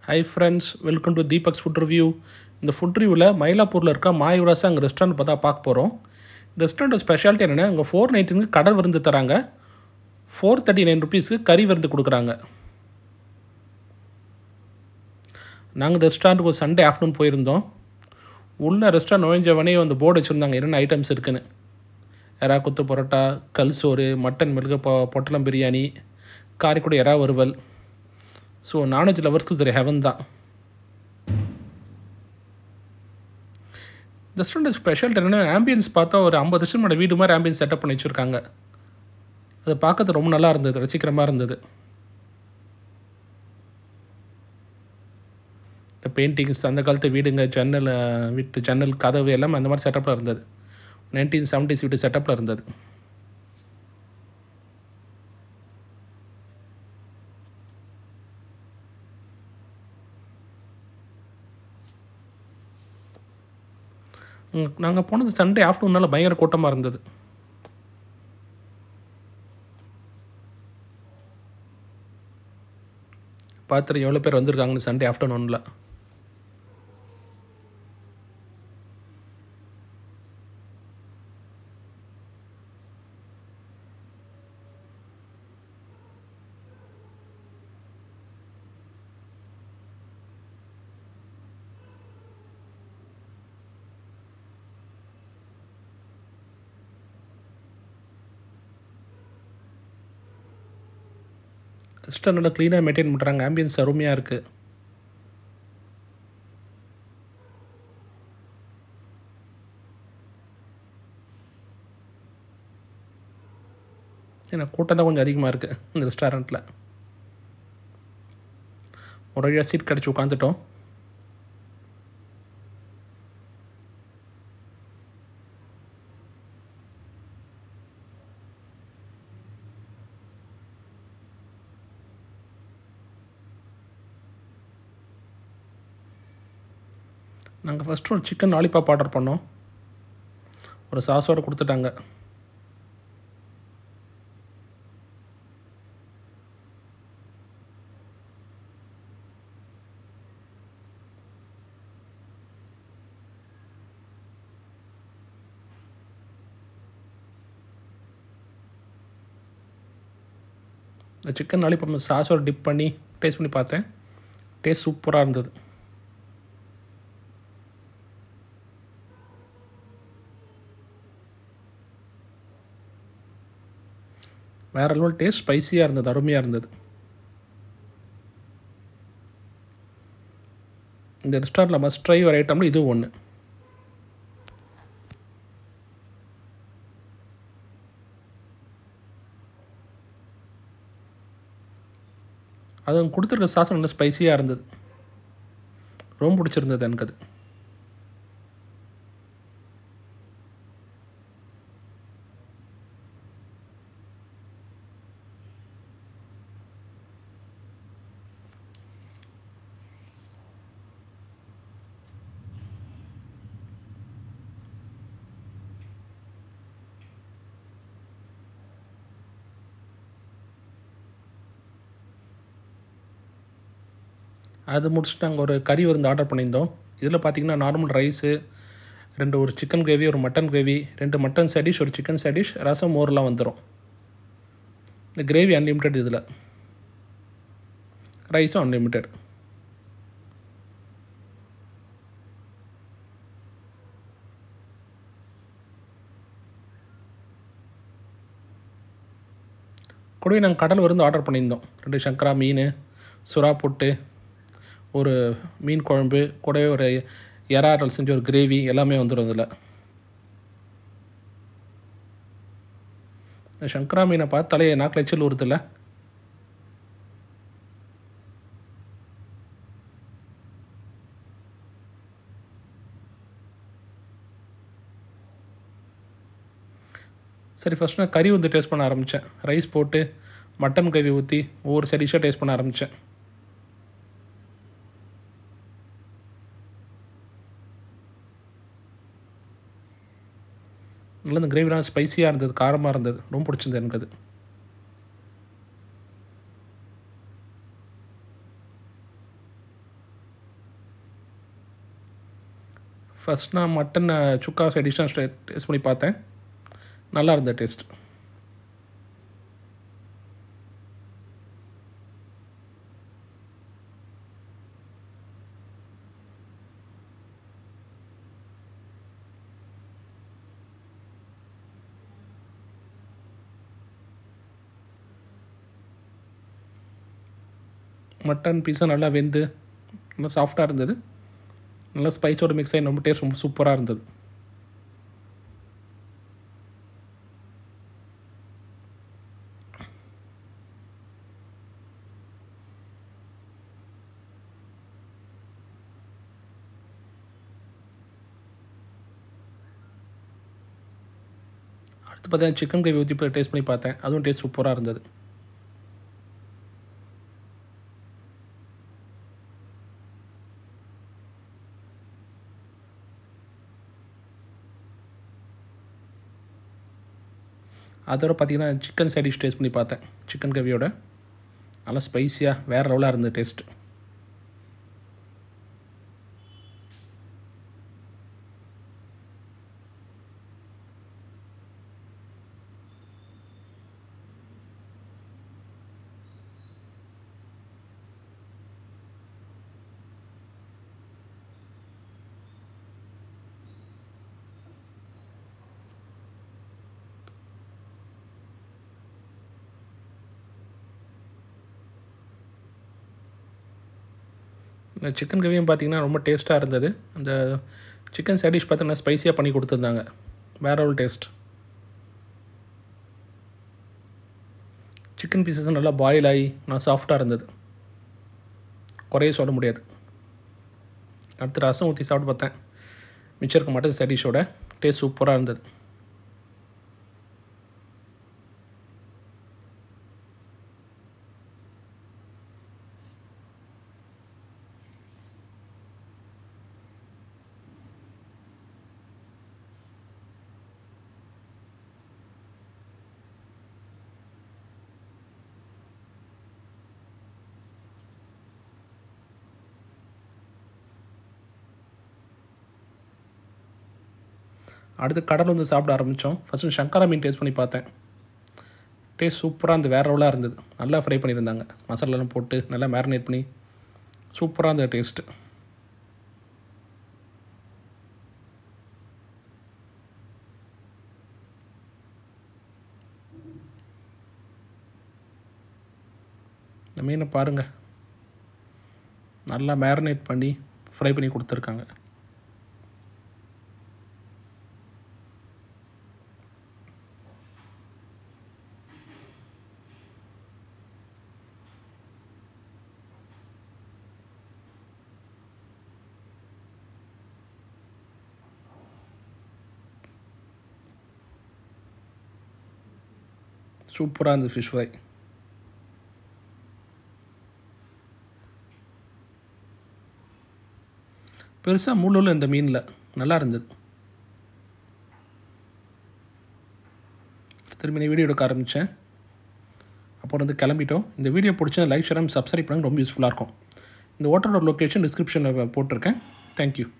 high friends welcome to Deepak's food review இந்த food ரிவ்யூவில் மயிலாப்பூரில் இருக்க மாயூராஸ் அங்கே ரெஸ்டாரண்ட் பார்த்தா பார்க்க போகிறோம் இந்த ரெஸ்டாரண்ட் ஸ்பெஷாலிட்டி என்னென்னா இங்கே ஃபோர் நைன்டீனுக்கு கடல் விருந்து தராங்க ஃபோர் தேர்ட்டி நைன் ருபீஸ்க்கு கறி விருந்து கொடுக்குறாங்க நாங்கள் இந்த ரெஸ்டாரண்ட்டுக்கு ஒரு சண்டே ஆஃப்டர்நூன் போயிருந்தோம் உள்ள ரெஸ்டாரண்ட் நுழைஞ்சவனே அந்த போர்டு வச்சுருந்தாங்க என்னென்ன ஐட்டம்ஸ் இருக்குன்னு எறா குத்து பரோட்டா கல் சோறு மட்டன் மிளகு பொ பொட்டலம் பிரியாணி காரைக்குடி எறா வறுவல் ஸோ நான்வெஜ் லவர்ஸ்க்கு இது ஹெவன் தான் இந்த ரெஸ்டாரண்ட் ஸ்பெஷல் என்னென்னா ஆம்பியன்ஸ் பார்த்தா ஒரு ஐம்பது வருஷம் முன்னாடி வீடு மாதிரி ஆம்பியன்ஸ் செட்டப் பண்ணி வச்சுருக்காங்க அது பார்க்கறது ரொம்ப நல்லா இருந்தது ரசிக்கிறமாக இருந்தது இந்த பெயிண்டிங்ஸ் அந்த காலத்து வீடுங்க ஜன்னல் வீட்டு ஜன்னல் கதவு எல்லாமே அந்த மாதிரி செட்டப்பில் இருந்தது நைன்டீன் செவன்டிஸ் வீட்டு செட்டப்பில் இருந்தது நாங்கள் போனது சண்டே ஆஃப்டர்நூனால் பயங்கர கூட்டமாக இருந்தது பார்த்துட்டு எவ்வளோ பேர் வந்திருக்காங்கன்னு சண்டே ஆஃப்டர்நூனில் ரெஸ்டாரண்ட்டில் க்ளீனாக மெயின்டைன் பண்ணுறாங்க ஆம்பியன்ஸ் அருமையாக இருக்குது ஏன்னா கூட்டம் தான் கொஞ்சம் அதிகமாக இருக்குது இந்த ரெஸ்டாரண்ட்டில் ஒரு வழியாக சீட் கிடச்சி உட்காந்துட்டோம் நாங்கள் ஃபஸ்ட்டு ஒரு சிக்கன் லாலிபாப் ஆர்டர் பண்ணோம் ஒரு சாஸோடு கொடுத்துட்டாங்க இந்த சிக்கன் லாலிபாப் சாஸோட டிப் பண்ணி டேஸ்ட் பண்ணி பார்த்தேன் டேஸ்ட் சூப்பராக இருந்தது வேறு லெவல் டேஸ்ட் ஸ்பைசியாக இருந்தது அருமையாக இருந்தது இந்த ரெஸ்டாரண்ட்டில் மஸ்ட் ட்ரை ஒரு ஐட்டமில் இது ஒன்று அது கொடுத்துருக்க சாசம் நல்லா ஸ்பைசியாக இருந்தது ரொம்ப பிடிச்சிருந்தது எனக்கு அது அது முடிச்சுட்டு நாங்கள் ஒரு கறி விருந்து ஆர்டர் பண்ணியிருந்தோம் இதில் பார்த்திங்கன்னா நார்மல் ரைஸு ரெண்டு ஒரு சிக்கன் கிரேவி ஒரு மட்டன் கிரேவி ரெண்டு மட்டன் சடிஷ் ஒரு சிக்கன் சடிஷ் ரசம் மோர்லாம் வந்துடும் இந்த கிரேவி அன்லிமிட்டெட் இதில் ரைஸும் அன்லிமிட்டெட் கூடவே நாங்கள் கடல் விருந்து ஆர்டர் பண்ணியிருந்தோம் ரெண்டு சங்கரா மீன் சுறா புட்டு ஒரு மீன் குழம்பு கூடவே ஒரு எறாடல் செஞ்ச ஒரு கிரேவி எல்லாமே வந்துடும் இதில் இந்த சங்கரா மீனை பார்த்து தலையை நாக்கில் எச்சில் ஊறுதில்ல சரி ஃபஸ்ட் நான் கறி வந்து டேஸ்ட் பண்ண ஆரம்பித்தேன் ரைஸ் போட்டு மட்டன் கிரேவி ஊற்றி ஒவ்வொரு சடிஷாக டேஸ்ட் பண்ண ஆரம்பித்தேன் நல்லா இந்த கிரேவிலாம் ஸ்பைசியாக இருந்தது காரமாக இருந்தது ரொம்ப பிடிச்சிருந்தது எனக்கு அது ஃபஸ்ட் நான் மட்டன் சுக்கா எடிஷன் டேஸ்ட் பண்ணி பார்த்தேன் நல்லா இருந்த டேஸ்ட் மட்டன் பீஸா நல்லா வெந்து நல்லா சாஃப்டாக இருந்தது நல்லா ஸ்பைஸோட மிக்ஸ் ஆகி ரொம்ப டேஸ்ட் ரொம்ப சூப்பராக இருந்தது அடுத்து பார்த்தீங்கன்னா சிக்கன் கிரேவி ஊற்றி போய் டேஸ்ட் பண்ணி பார்த்தேன் அதுவும் டேஸ்ட் சூப்பராக இருந்தது அதோட பார்த்தீங்கன்னா சிக்கன் சைட் டிஷ் டேஸ்ட் பண்ணி பார்த்தேன் சிக்கன் கிரேவியோட நல்லா ஸ்பைஸியாக வேறு லெவலாக இருந்தது டேஸ்ட் இந்த சிக்கன் கிரேவியும் பார்த்தீங்கன்னா ரொம்ப டேஸ்ட்டாக இருந்தது அந்த சிக்கன் சைடிஷ் பார்த்தீங்கன்னா ஸ்பைஸியாக பண்ணி கொடுத்துருந்தாங்க வேற ஒரு டேஸ்ட் சிக்கன் பீசஸும் நல்லா பாயில் ஆகி நல்லா சாஃப்டாக இருந்தது குறைய சொல்ல முடியாது அடுத்து ரசம் ஊற்றி சாப்பிட்டு பார்த்தேன் மிச்சம் இருக்க மட்டன் சைடிஷோட டேஸ்ட் சூப்பராக இருந்தது அடுத்து கடல் வந்து சாப்பிட ஆரம்பித்தோம் ஃபஸ்ட்டு சங்கரா மீன் டேஸ்ட் பண்ணி பார்த்தேன் டேஸ்ட் சூப்பராக இருந்து வேறு லெவலாக இருந்தது நல்லா ஃப்ரை பண்ணியிருந்தாங்க மசாலாலாம் போட்டு நல்லா மேரினேட் பண்ணி சூப்பராக இருந்தது டேஸ்ட்டு இந்த மீனை பாருங்கள் நல்லா மேரினேட் பண்ணி ஃப்ரை பண்ணி கொடுத்துருக்காங்க சூப்பராக இருந்தது ஃபிஷ் ஃப்ரை பெருசாக முள்ளுள்ள இந்த மீனில் நல்லா இருந்தது திரும்பி நான் வீடியோ எடுக்க ஆரம்பித்தேன் அப்புறம் வந்து கிளம்பிட்டோம் இந்த வீடியோ பிடிச்சா லைக் ஷேர் சப்ஸ்கிரைப் பண்ணுங்க ரொம்ப யூஸ்ஃபுல்லாக இருக்கும் இந்த ஹோட்டலோட லொக்கேஷன் டிஸ்கிரிப்ஷனில் போட்டிருக்கேன் தேங்க்யூ